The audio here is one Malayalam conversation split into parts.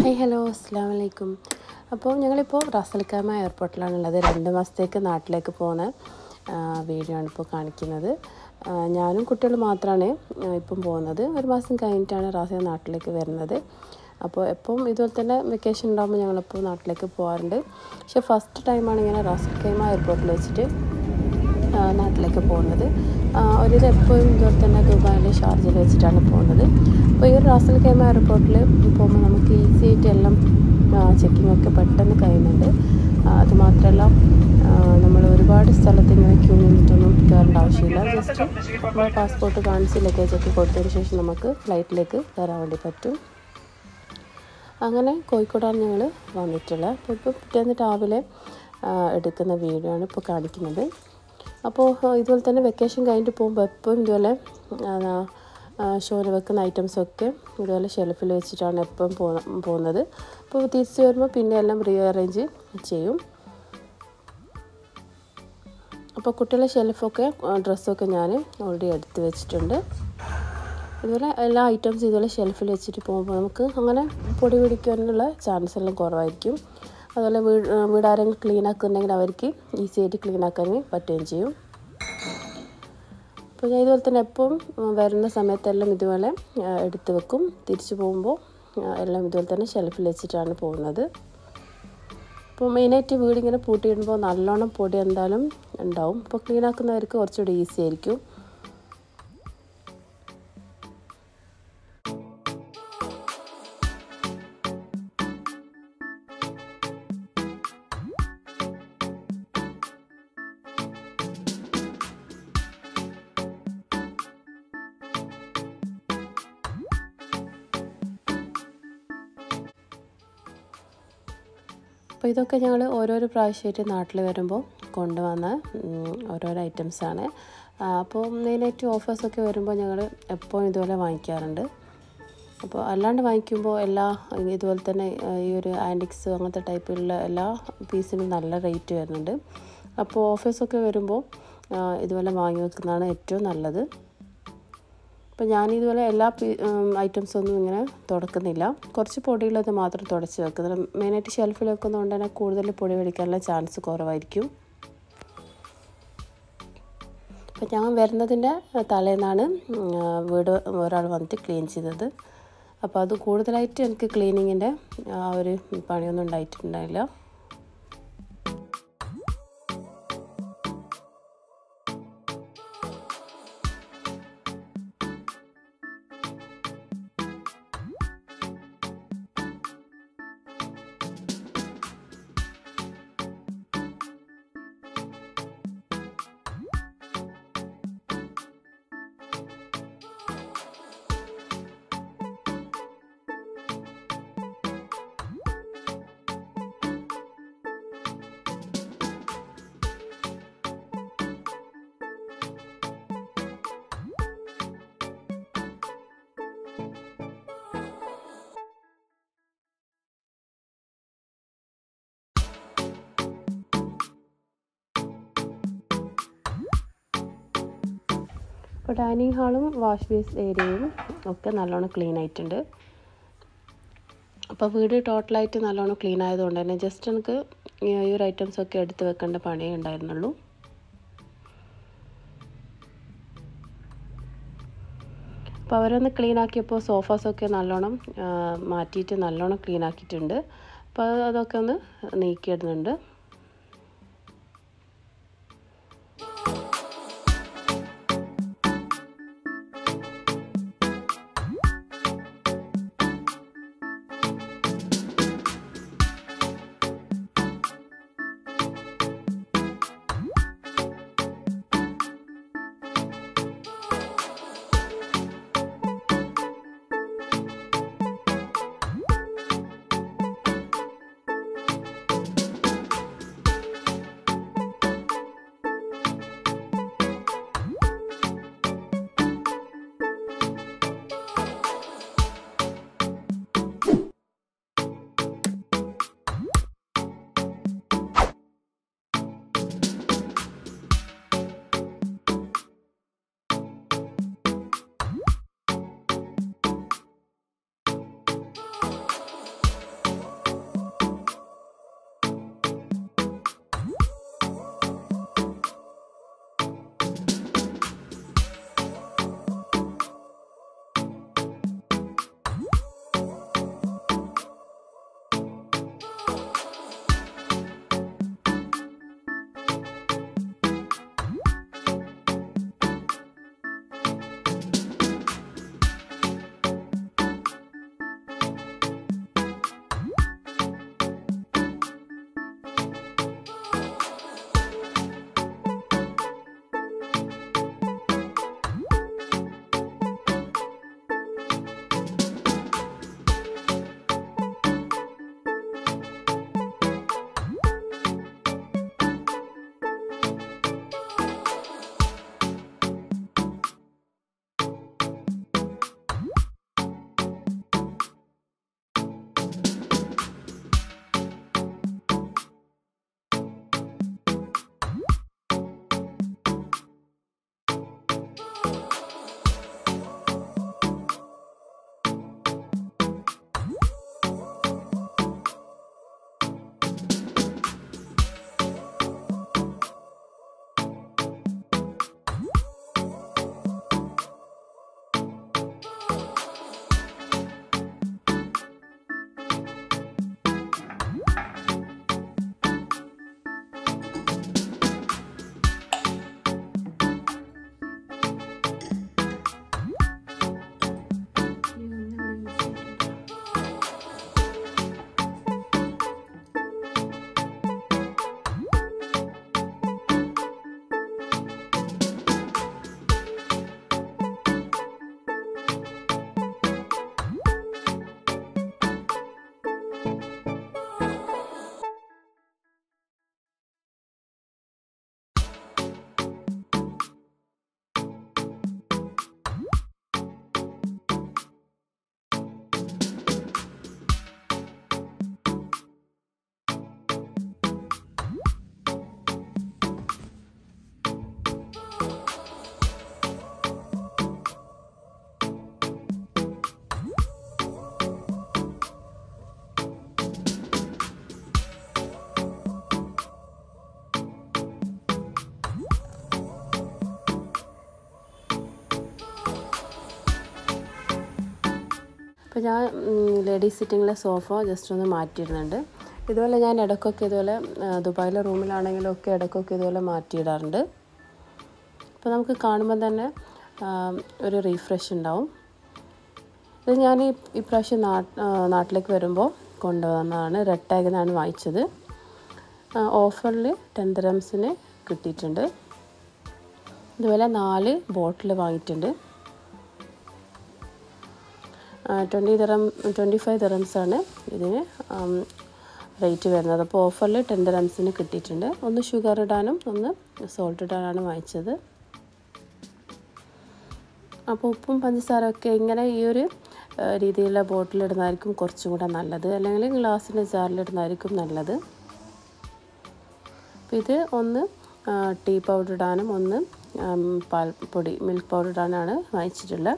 ഹായ് ഹലോ അസ്സാം വലൈക്കും അപ്പോൾ ഞങ്ങളിപ്പോൾ റാസൽക്കാമ എയർപോർട്ടിലാണുള്ളത് രണ്ട് മാസത്തേക്ക് നാട്ടിലേക്ക് പോകുന്ന ആ, വീഡിയോ ആണ് ഇപ്പോൾ കാണിക്കുന്നത് ആ, ഞാനും കുട്ടികളും മാത്രമാണ് ഇപ്പം പോകുന്നത് ഒരു മാസം കഴിഞ്ഞിട്ടാണ് റാസൽ നാട്ടിലേക്ക് വരുന്നത് അപ്പോൾ എപ്പം ഇതുപോലെ തന്നെ വെക്കേഷൻ ഉണ്ടാകുമ്പോൾ ഞങ്ങളിപ്പോൾ നാട്ടിലേക്ക് പോകാറുണ്ട് പക്ഷേ ഫസ്റ്റ് ടൈമാണ് ഇങ്ങനെ റാസൽ കൈമ എയർപോർട്ടിൽ വെച്ചിട്ട് ആ, നാട്ടിലേക്ക് പോകുന്നത് ആ, ഒരിത് എപ്പോഴും ഇതുപോലെ തന്നെ ദുബായിൽ ഷാർജയിൽ വെച്ചിട്ടാണ് പോകുന്നത് അപ്പോൾ ഈ ഒരു റാസൽ കൈമ എയർപോർട്ടിൽ പോകുമ്പോൾ നമുക്ക് ഈസി ആയിട്ട് എല്ലാം ചെക്കിംഗ് ഒക്കെ പെട്ടെന്ന് കഴിയുന്നുണ്ട് ആ, അതുമാത്രമല്ല നമ്മൾ ഒരുപാട് സ്ഥലത്ത് ഇങ്ങനെ ക്യൂ നിന്നിട്ടൊന്നും കയറേണ്ട ആവശ്യമില്ല ജസ്റ്റ് നമ്മൾ പാസ്പോർട്ട് കാണിച്ച് ലഗേജ് ഒക്കെ കൊടുത്തതിന് ശേഷം നമുക്ക് ഫ്ലൈറ്റിലേക്ക് കയറാൻ വേണ്ടി പറ്റും അങ്ങനെ കോഴിക്കോടാണ് ഞങ്ങൾ വന്നിട്ടുള്ളത് അപ്പോൾ ഇപ്പോൾ പിറ്റേന്ന് രാവിലെ ആ, എടുക്കുന്ന വീഡിയോ ആണ് ഇപ്പോൾ കാണിക്കുന്നത് അപ്പോൾ ആ, ഇതുപോലെ തന്നെ വെക്കേഷൻ കഴിഞ്ഞിട്ട് പോകുമ്പോൾ എപ്പോഴും ഇതുപോലെ ഷോന് വെക്കുന്ന ഐറ്റംസൊക്കെ ഇതുപോലെ ഷെൽഫിൽ വെച്ചിട്ടാണ് എപ്പോഴും പോകുന്നത് അപ്പോൾ തിരിച്ച് വരുമ്പോൾ പിന്നെ എല്ലാം റീ അറേഞ്ച് ചെയ്യും അപ്പോൾ കുട്ടികളുടെ ഷെൽഫൊക്കെ ഡ്രസ്സൊക്കെ ഞാൻ ഓൾറെഡി എടുത്ത് വെച്ചിട്ടുണ്ട് ഇതുപോലെ എല്ലാ ഐറ്റംസും ഇതുപോലെ ഷെൽഫിൽ വെച്ചിട്ട് പോകുമ്പോൾ നമുക്ക് അങ്ങനെ പൊടി പിടിക്കാനുള്ള ചാൻസ് എല്ലാം കുറവായിരിക്കും അതുപോലെ വീട് വീട് ആരെങ്കിലും ക്ലീൻ ആക്കുന്നുണ്ടെങ്കിൽ അവർക്ക് ഈസി ആയിട്ട് ക്ലീൻ ആക്കാൻ പറ്റുകയും ചെയ്യും അപ്പോൾ ഞാൻ ഇതുപോലെ തന്നെ എപ്പോഴും വരുന്ന സമയത്തെല്ലാം ഇതുപോലെ ആ, എടുത്ത് വെക്കും തിരിച്ചു പോകുമ്പോൾ ആ, എല്ലാം ഇതുപോലെ തന്നെ ഷെൽഫിൽ വെച്ചിട്ടാണ് പോകുന്നത് അപ്പോൾ മെയിനായിട്ട് വീട് ഇങ്ങനെ പൂട്ടിയിടുമ്പോൾ നല്ലോണം പൊടി എന്തായാലും ഉണ്ടാവും അപ്പോൾ ക്ലീൻ ആക്കുന്നവർക്ക് കുറച്ചുകൂടി ഈസി ആയിരിക്കും അപ്പോൾ ഇതൊക്കെ ഞങ്ങൾ ഓരോരോ പ്രാവശ്യമായിട്ട് നാട്ടിൽ വരുമ്പോൾ കൊണ്ടുവന്ന ഉം, ഓരോരോ ഐറ്റംസാണ് അപ്പോൾ മെയിനായിട്ട് ഓഫേഴ്സൊക്കെ വരുമ്പോൾ ഞങ്ങൾ എപ്പോഴും ഇതുപോലെ വാങ്ങിക്കാറുണ്ട് അപ്പോൾ അല്ലാണ്ട് വാങ്ങിക്കുമ്പോൾ എല്ലാ ഇതുപോലെ തന്നെ ആ, ഈ ഒരു ആൻറ്റിക്സ് അങ്ങനത്തെ ടൈപ്പിലുള്ള എല്ലാ പീസിനും നല്ല റേറ്റ് വരുന്നുണ്ട് അപ്പോൾ ഓഫേഴ്സൊക്കെ വരുമ്പോൾ ആ, ഇതുപോലെ വാങ്ങി വെക്കുന്നതാണ് ഏറ്റവും നല്ലത് അപ്പോൾ ഞാനിതുപോലെ എല്ലാ ഐറ്റംസും ഒന്നും ഇങ്ങനെ തുടക്കുന്നില്ല കുറച്ച് പൊടിയുള്ളത് മാത്രം തുടച്ച് വെക്കുന്നത് മെയിനായിട്ട് ഷെൽഫിൽ വെക്കുന്നതുകൊണ്ട് തന്നെ കൂടുതൽ പൊടി പിടിക്കാനുള്ള ചാൻസ് കുറവായിരിക്കും അപ്പോൾ ഞാൻ വരുന്നതിൻ്റെ തലേന്നാണ് ഉം, ആ, വീട് ഒരാൾ വന്നിട്ട് ക്ലീൻ ചെയ്തത് അപ്പോൾ അത് കൂടുതലായിട്ട് എനിക്ക് ക്ലീനിങ്ങിൻ്റെ ആ ഒരു പണിയൊന്നും ഉണ്ടായിട്ടുണ്ടായില്ല ഇപ്പോൾ ഡൈനിങ് ഹാളും വാഷ് ബേസ് ഏരിയയും ഒക്കെ നല്ലോണം ക്ലീൻ ആയിട്ടുണ്ട് അപ്പോൾ വീട് ടോട്ടലായിട്ട് നല്ലോണം ക്ലീൻ ആയതുകൊണ്ട് തന്നെ ജസ്റ്റ് എനിക്ക് ഈ ഒരു ഐറ്റംസ് ഒക്കെ എടുത്ത് വെക്കേണ്ട പണിയേ ഉണ്ടായിരുന്നുള്ളൂ അപ്പോൾ അവരൊന്ന് ക്ലീൻ ആക്കിയപ്പോൾ സോഫാസൊക്കെ നല്ലോണം ആ, മാറ്റിയിട്ട് നല്ലോണം ക്ലീൻ ആക്കിയിട്ടുണ്ട് അപ്പോൾ അത് അതൊക്കെ ഒന്ന് നീക്കിയിടുന്നുണ്ട് അപ്പോൾ ഞാൻ ലേഡീസ് സിറ്റിങ്ങിലെ സോഫ ജസ്റ്റ് ഒന്ന് മാറ്റിയിടുന്നുണ്ട് ഇതുപോലെ ഞാൻ ഇടയ്ക്കൊക്കെ ഇതുപോലെ ദുബായിലെ റൂമിലാണെങ്കിലും ഒക്കെ ഇടയ്ക്കൊക്കെ ഇതുപോലെ മാറ്റിയിടാറുണ്ട് അപ്പോൾ നമുക്ക് കാണുമ്പോൾ തന്നെ ഒരു റീഫ്രഷ് ഉണ്ടാവും ഇത് ഞാൻ ഈ ഇപ്രാവശ്യം നാട്ട് നാട്ടിലേക്ക് വരുമ്പോൾ കൊണ്ടുവന്നതാണ് റെഡ് ടാഗിനാണ് വാങ്ങിച്ചത് ഓഫറിൽ ടെൻ ദിറംസിന് കിട്ടിയിട്ടുണ്ട് ഇതുപോലെ നാല് ബോട്ടിൽ വാങ്ങിയിട്ടുണ്ട് ട്വൻറ്റി ദിറം ട്വൻറ്റി ഫൈവ് ദിറംസാണ് ഇതിന് റേറ്റ് വരുന്നത് അപ്പോൾ ഓഫറിൽ ടെൻ ദിറംസിന് കിട്ടിയിട്ടുണ്ട് ഒന്ന് ഷുഗർ ഇടാനും ഒന്ന് സോൾട്ട് ഇടാനാണ് വാങ്ങിച്ചത് അപ്പോൾ ഉപ്പും പഞ്ചസാരയൊക്കെ ഇങ്ങനെ ഈ ഒരു രീതിയിലുള്ള ബോട്ടിലിടുന്നതായിരിക്കും കുറച്ചും കൂടെ നല്ലത് അല്ലെങ്കിൽ ഗ്ലാസ്സിൻ്റെ ജാറിലിടുന്നതായിരിക്കും നല്ലത് അപ്പോൾ ഇത് ഒന്ന് ടീ പൗഡർ ഇടാനും ഒന്ന് പാൽപ്പൊടി മിൽക്ക് പൗഡർ ഇടാനാണ് വാങ്ങിച്ചിട്ടുള്ളത്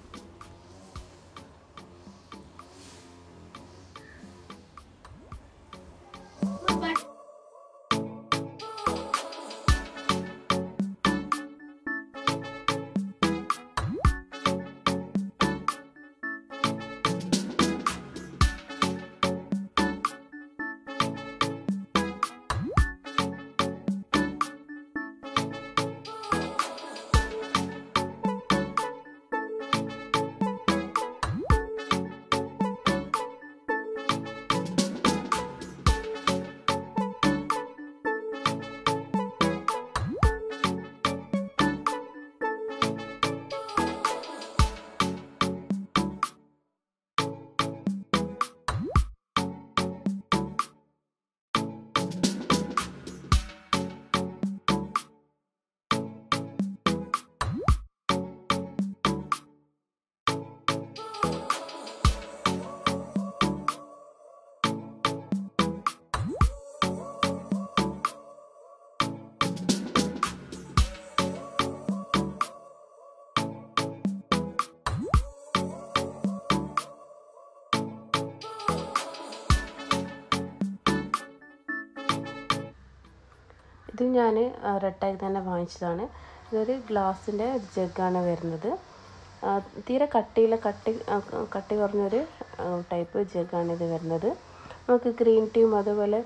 ഇത് ഞാൻ റെഡായി തന്നെ വാങ്ങിച്ചതാണ് ഇതൊരു ഗ്ലാസിൻ്റെ ജഗ്ഗാണ് വരുന്നത് തീരെ കട്ടിയില്ല കട്ടി കട്ടി കുറഞ്ഞൊരു ടൈപ്പ് ജഗ്ഗാണ് ഇത് വരുന്നത് നമുക്ക് ഗ്രീൻ ടീയും അതുപോലെ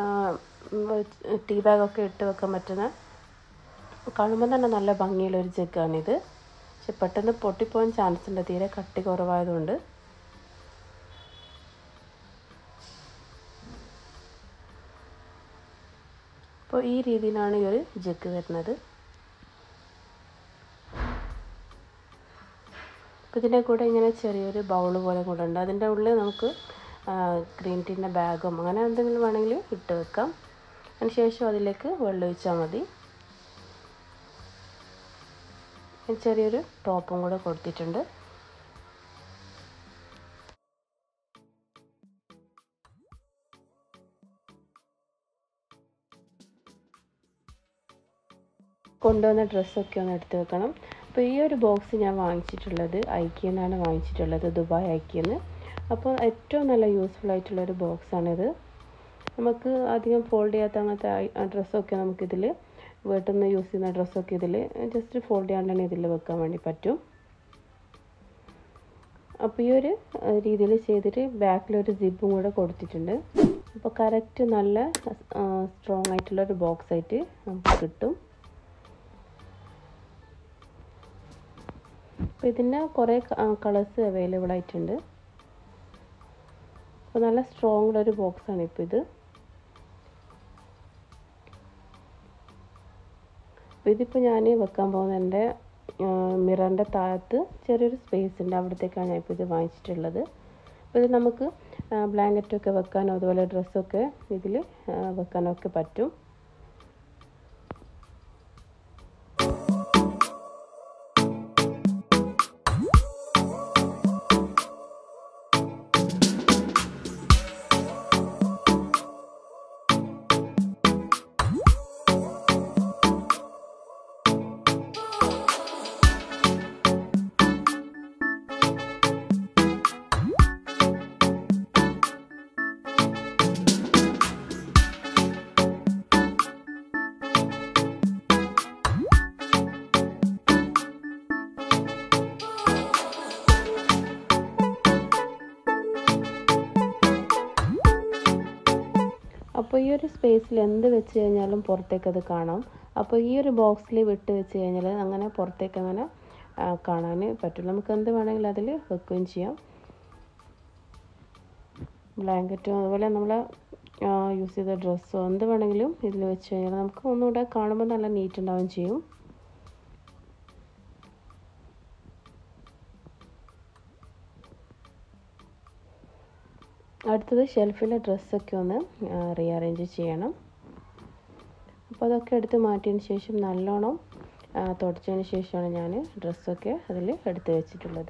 ടീ ബാഗൊക്കെ ഇട്ട് വെക്കാൻ പറ്റുന്ന കാണുമ്പോൾ തന്നെ നല്ല ഭംഗിയുള്ളൊരു ജഗ്ഗാണിത് പക്ഷെ പെട്ടെന്ന് പൊട്ടിപ്പോകാൻ ചാൻസ് ഉണ്ട് തീരെ കട്ടി കുറവായതുകൊണ്ട് അപ്പോൾ ഈ രീതിയിലാണ് ഈ ഒരു ജഗ് വരുന്നത് അപ്പോൾ ഇതിൻ്റെ കൂടെ ഇങ്ങനെ ചെറിയൊരു ബൗൾ പോലെ കൂടെ ഉണ്ട് അതിൻ്റെ ഉള്ളിൽ നമുക്ക് ഗ്രീൻ ടീൻ്റെ ബാഗും അങ്ങനെ എന്തെങ്കിലും വേണമെങ്കിൽ ഇട്ട് വെക്കാം അതിന് ശേഷം അതിലേക്ക് വെള്ളം ഒഴിച്ചാൽ മതി ചെറിയൊരു ടോപ്പും കൂടെ കൊടുത്തിട്ടുണ്ട് കൊണ്ടുവന്ന ഡ്രസ്സൊക്കെ ഒന്ന് എടുത്ത് വെക്കണം അപ്പോൾ ഈ ഒരു ബോക്സ് ഞാൻ വാങ്ങിച്ചിട്ടുള്ളത് ഐക്കിയെന്നാണ് വാങ്ങിച്ചിട്ടുള്ളത് ദുബായ് ഐക്കിയെന്ന് അപ്പോൾ ഏറ്റവും നല്ല യൂസ്ഫുൾ ആയിട്ടുള്ളൊരു ബോക്സാണിത് നമുക്ക് അധികം ഫോൾഡ് ചെയ്യാത്ത അങ്ങനത്തെ ഡ്രസ്സൊക്കെ നമുക്കിതിൽ വീട്ടിൽ നിന്ന് യൂസ് ചെയ്യുന്ന ഡ്രസ്സൊക്കെ ഇതിൽ ജസ്റ്റ് ഫോൾഡ് ചെയ്യാണ്ട് തന്നെ ഇതിൽ വെക്കാൻ വേണ്ടി പറ്റും അപ്പോൾ ഈ ഒരു രീതിയിൽ ചെയ്തിട്ട് ബാക്കിലൊരു സിബും കൂടെ കൊടുത്തിട്ടുണ്ട് അപ്പോൾ കറക്റ്റ് നല്ല സ്ട്രോങ് ആയിട്ടുള്ളൊരു ബോക്സ് ആയിട്ട് നമുക്ക് കിട്ടും അപ്പോൾ ഇതിന് കുറേ കളേഴ്സ് അവൈലബിൾ ആയിട്ടുണ്ട് അപ്പോൾ നല്ല സ്ട്രോങ് ഉള്ളൊരു ബോക്സാണ് ഇപ്പോൾ ഇത് അപ്പോൾ ഇതിപ്പോൾ ഞാൻ വെക്കാൻ പോകുന്ന എൻ്റെ മിററിൻ്റെ താഴത്ത് ചെറിയൊരു സ്പേസ് ഉണ്ട് അവിടത്തേക്കാണ് ഞാൻ ഇപ്പോൾ ഇത് വാങ്ങിച്ചിട്ടുള്ളത് അപ്പോൾ ഇത് നമുക്ക് ബ്ലാങ്കറ്റൊക്കെ വെക്കാനോ അതുപോലെ ഡ്രസ്സൊക്കെ ഇതിൽ വെക്കാനോ ഒക്കെ പറ്റും അപ്പോൾ ഈ ഒരു സ്പേസിൽ എന്ത് വെച്ച് കഴിഞ്ഞാലും പുറത്തേക്ക് അത് കാണാം അപ്പോൾ ഈ ഒരു ബോക്സിൽ വിട്ട് വെച്ച് കഴിഞ്ഞാൽ അങ്ങനെ പുറത്തേക്ക് അങ്ങനെ കാണാൻ പറ്റും നമുക്ക് എന്ത് വേണമെങ്കിലും അതിൽ വെക്കുകയും ചെയ്യാം ബ്ലാങ്കറ്റും അതുപോലെ നമ്മൾ യൂസ് ചെയ്ത ഡ്രസ്സോ എന്ത് വേണമെങ്കിലും ഇതിൽ വെച്ച് കഴിഞ്ഞാൽ നമുക്ക് ഒന്നുകൂടെ കാണുമ്പോൾ നല്ല നീറ്റ് ഉണ്ടാവുകയും ചെയ്യും അടുത്തത് ഷെൽഫിലെ ഡ്രസ്സൊക്കെ ഒന്ന് റീഅറേഞ്ച് ചെയ്യണം അപ്പോൾ അതൊക്കെ എടുത്ത് മാറ്റിയതിന് ശേഷം നല്ലോണം തുടച്ചതിന് ശേഷമാണ് ഞാൻ ഡ്രസ്സൊക്കെ അതിൽ എടുത്ത് വെച്ചിട്ടുള്ളത്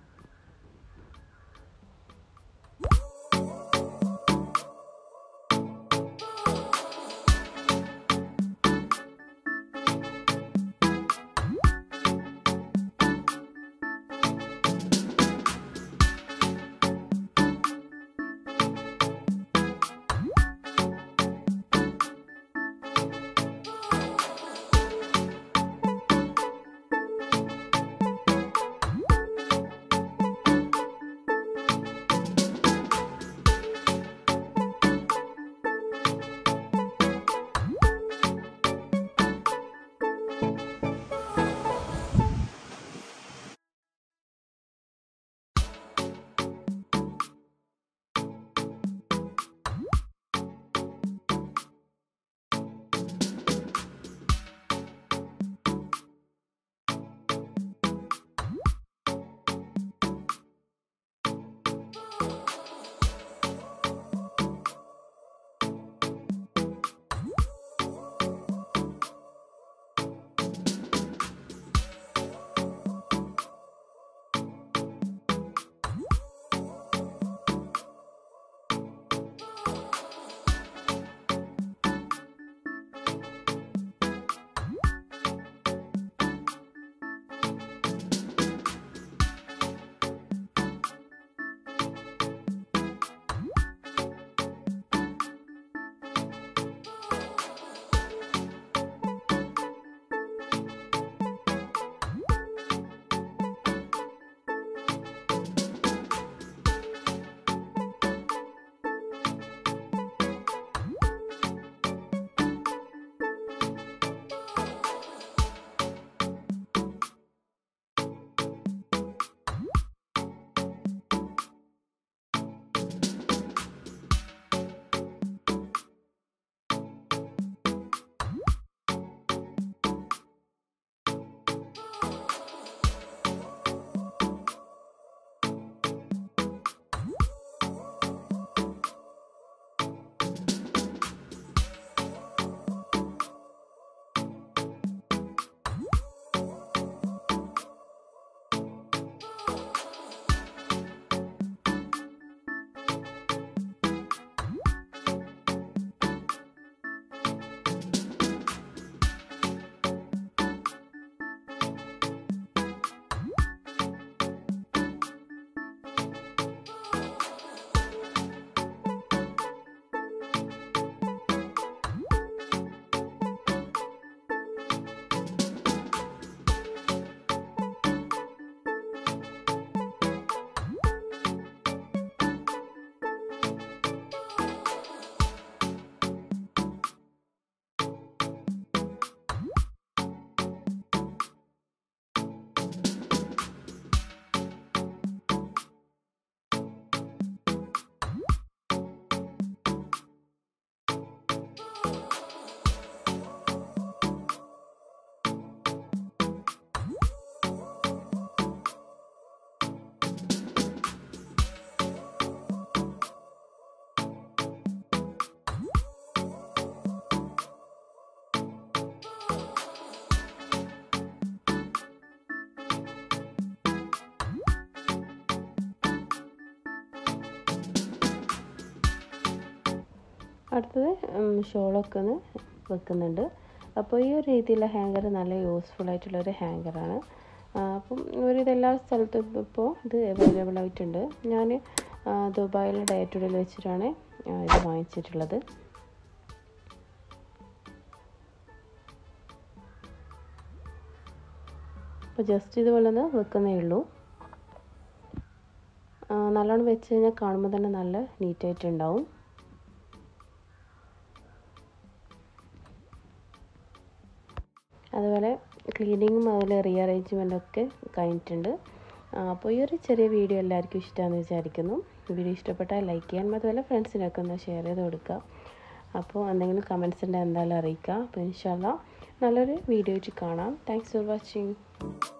അടുത്തത് ഷോളൊക്കെ ഒന്ന് വെക്കുന്നുണ്ട് അപ്പോൾ ഈ ഒരു രീതിയിലുള്ള ഹാങ്കർ നല്ല യൂസ്ഫുൾ ആയിട്ടുള്ള ഒരു ഹാങ്കറാണ് അപ്പം ഒരു ഇതെല്ലാ സ്ഥലത്തും ഇപ്പോൾ ഇത് അവൈലബിൾ ആയിട്ടുണ്ട് ഞാൻ ദുബായിലെ ഡയറ്റുഡിൽ വെച്ചിട്ടാണ് ഇത് വാങ്ങിച്ചിട്ടുള്ളത് അപ്പോൾ ജസ്റ്റ് ഇതുപോലെ ഒന്ന് വെക്കുന്നേ ഉള്ളൂ നല്ലോണം വെച്ച് കഴിഞ്ഞാൽ കാണുമ്പോൾ തന്നെ നല്ല നീറ്റായിട്ടുണ്ടാവും അതുപോലെ ക്ലീനിങ്ങും അതുപോലെ റീഅറേഞ്ച്മെൻറ്റും ഒക്കെ കഴിഞ്ഞിട്ടുണ്ട് അപ്പോൾ ഈ ഒരു ചെറിയ വീഡിയോ എല്ലാവർക്കും ഇഷ്ടമാണെന്ന് വിചാരിക്കുന്നു വീഡിയോ ഇഷ്ടപ്പെട്ടാൽ ലൈക്ക് ചെയ്യാനും അതുപോലെ ഫ്രണ്ട്സിനൊക്കെ ഒന്ന് ഷെയർ ചെയ്ത് കൊടുക്കുക അപ്പോൾ എന്തെങ്കിലും കമൻസ് ഉണ്ടെങ്കിൽ എന്തായാലും അറിയിക്കുക അപ്പോൾ ഇൻഷാല്ല നല്ലൊരു വീഡിയോ ആയിട്ട് കാണാം താങ്ക്സ് ഫോർ വാച്ചിങ്